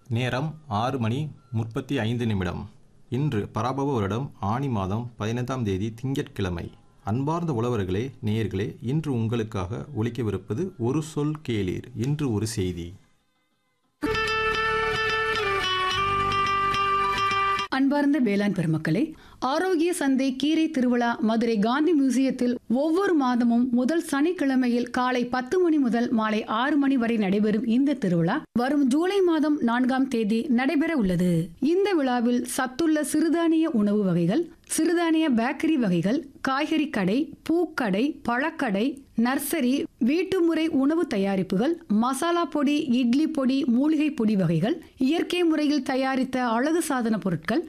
நேரம் ஆறு மணி முப்பத்தி ஐந்து நிமிடம் இன்று பராபவ வருடம் ஆனி மாதம் பதினைந்தாம் தேதி திங்கட்கிழமை அன்பார்ந்த உழவர்களே நேயர்களே இன்று உங்களுக்காக ஒலிக்கவிருப்பது ஒரு சொல் கேளீர் இன்று ஒரு செய்தி அன்பார்ந்த வேளாண் பெருமக்களே ஆரோக்கிய சந்தை கீரை திருவிழா மதுரை காந்தி மியூசியத்தில் ஒவ்வொரு மாதமும் முதல் சனிக்கிழமையில் காலை பத்து மணி முதல் மாலை ஆறு மணி வரை நடைபெறும் இந்த திருவிழா வரும் ஜூலை மாதம் நான்காம் தேதி நடைபெற உள்ளது இந்த விழாவில் சத்துள்ள சிறுதானிய உணவு வகைகள் சிறுதானிய பேக்கரி வகைகள் காய்கறி கடை பூக்கடை பழக்கடை நர்சரி வீட்டுமுறை உணவு தயாரிப்புகள் மசாலா பொடி இட்லி பொடி மூலிகை பொடி வகைகள் இயற்கை முறையில் தயாரித்த அழகு சாதன பொருட்கள்